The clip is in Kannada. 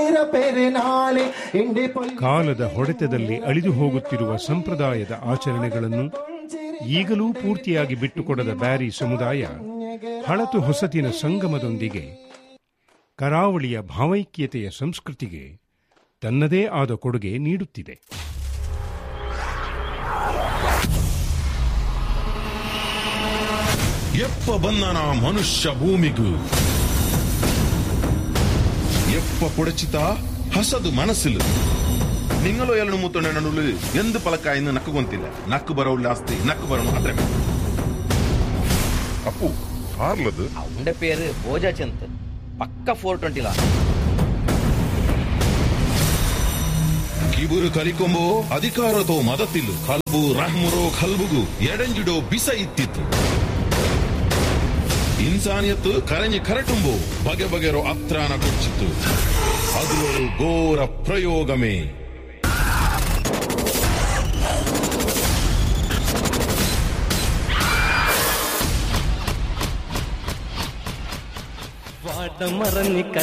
ಕಾಲದ ಹೊಡೆತದಲ್ಲಿ ಅಳಿದು ಹೋಗುತ್ತಿರುವ ಸಂಪ್ರದಾಯದ ಆಚರಣೆಗಳನ್ನು ಈಗಲೂ ಪೂರ್ತಿಯಾಗಿ ಬಿಟ್ಟುಕೊಡದ ಬ್ಯಾರಿ ಸಮುದಾಯ ಹಳತು ಹೊಸತಿನ ಸಂಗಮದೊಂದಿಗೆ ಕರಾವಳಿಯ ಭಾವೈಕ್ಯತೆಯ ಸಂಸ್ಕೃತಿಗೆ ತನ್ನದೇ ಆದ ಕೊಡುಗೆ ನೀಡುತ್ತಿದೆ ಎಪ್ಪ ಬಂದನ ಮನುಷ್ಯ ಭೂಮಿಗೂ എപ്പ പൊടിച്ചിത്ത ഹസത് മനസ്സിൽ നിങ്ങളോ എല്ലാം മുത്തുണ്ടെന്നുള്ളിൽ എന്ത് പലക്കായെന്ന് നക്ക് കൊന്തില്ല നക്ക് ബറവില്ല ആസ്തി നക്ക് ബറണം അത്രേ അപ്പു ആർലത് അവന്റെ പേര് ഭോജചന്ത് പക്ക ഫോർ ട്വന്റിലാ ಕಿಬುರು ಕಲಿಕೊಂಬೋ ಅಧಿಕಾರತೋ ಮದತಿಲು ಕಲ್ಬು ರಹ್ಮುರೋ ಕಲ್ಬುಗು ಎಡಂಜಿಡೋ ಬಿಸ ಇತ್ತಿತ್ತು ಇನ್ಸಾನಿಯತ್ತು ಕರೆഞ്ഞ് ಕರಟುಂಬೋ ಬಗೆ ಬಗೆರೋ ಅತ್ರಾನ ಕೊಚ್ಚಿತ್ತು അതിലൊരു ഘോര പ്രയോഗമേ വാടമറഞ്ഞ്